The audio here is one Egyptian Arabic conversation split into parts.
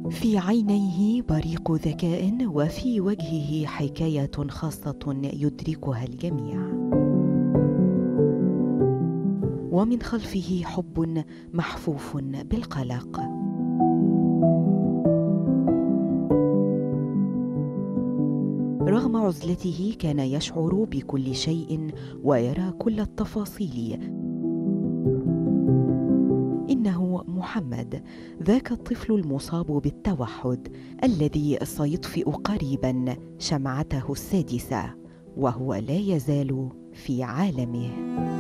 في عينيه بريق ذكاء وفي وجهه حكايه خاصه يدركها الجميع ومن خلفه حب محفوف بالقلق رغم عزلته كان يشعر بكل شيء ويرى كل التفاصيل انه محمد ذاك الطفل المصاب بالتوحد الذي سيطفئ قريبا شمعته السادسه وهو لا يزال في عالمه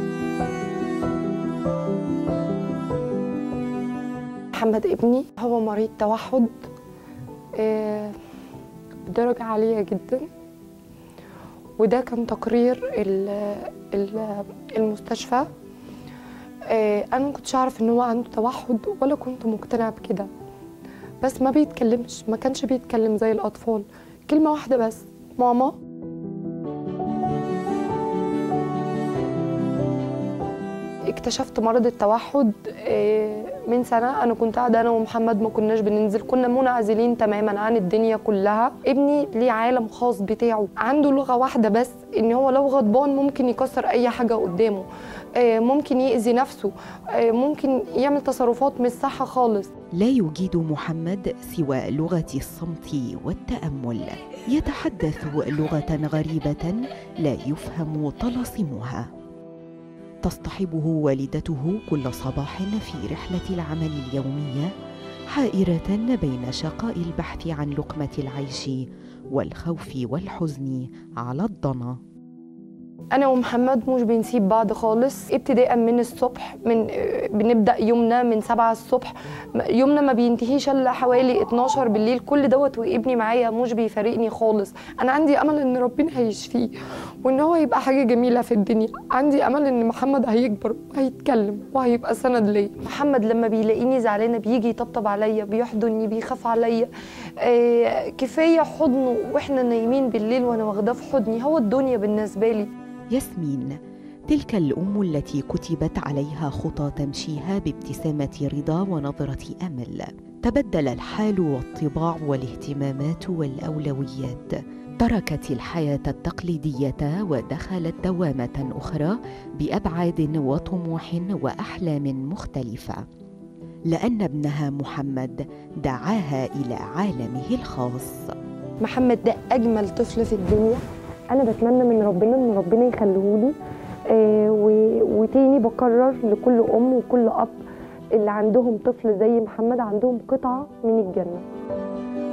محمد ابني هو مريض توحد آه، بدرجة عالية جدا وده كان تقرير ال- ال- المستشفى آه، انا ما كنتش اعرف ان هو عنده توحد ولا كنت مقتنعه بكده بس ما بيتكلمش ما كانش بيتكلم زي الاطفال كلمه واحده بس ماما اكتشفت مرض التوحد آه، من سنة أنا كنت قاعدة أنا ومحمد ما كناش بننزل كنا منعزلين تماما عن الدنيا كلها ابني ليه عالم خاص بتاعه عنده لغة واحدة بس إن هو لو غضبان ممكن يكسر أي حاجة قدامه آه، ممكن يأذي نفسه آه، ممكن يعمل تصرفات مش صح خالص لا يجيد محمد سوى لغه الصمت والتامل يتحدث لغه غريبه لا يفهم طلاسمها تصطحبه والدته كل صباح في رحله العمل اليوميه حائره بين شقاء البحث عن لقمه العيش والخوف والحزن على الضنا انا ومحمد مش بنسيب بعض خالص ابتداء من الصبح من بنبدا يومنا من 7 الصبح يومنا ما بينتهيش الا حوالي 12 بالليل كل دوت وابني معايا مش بيفارقني خالص انا عندي امل ان ربنا هيشفيه وان هو يبقى حاجه جميله في الدنيا عندي امل ان محمد هيكبر وهيتكلم وهيبقى سند ليا محمد لما بيلاقيني زعلانه بيجي يطبطب عليا بيحضني بيخاف عليا آه كفايه حضنه واحنا نايمين بالليل وانا واخداه في حضني هو الدنيا بالنسبه لي ياسمين تلك الام التي كتبت عليها خطى تمشيها بابتسامه رضا ونظره امل تبدل الحال والطباع والاهتمامات والاولويات تركت الحياه التقليديه ودخلت دوامه اخرى بابعاد وطموح واحلام مختلفه لان ابنها محمد دعاها الى عالمه الخاص محمد ده اجمل طفل في الدنيا انا بتمنى من ربنا ان ربنا يخليهولي آه و- وتاني بكرر لكل ام وكل اب اللي عندهم طفل زي محمد عندهم قطعه من الجنه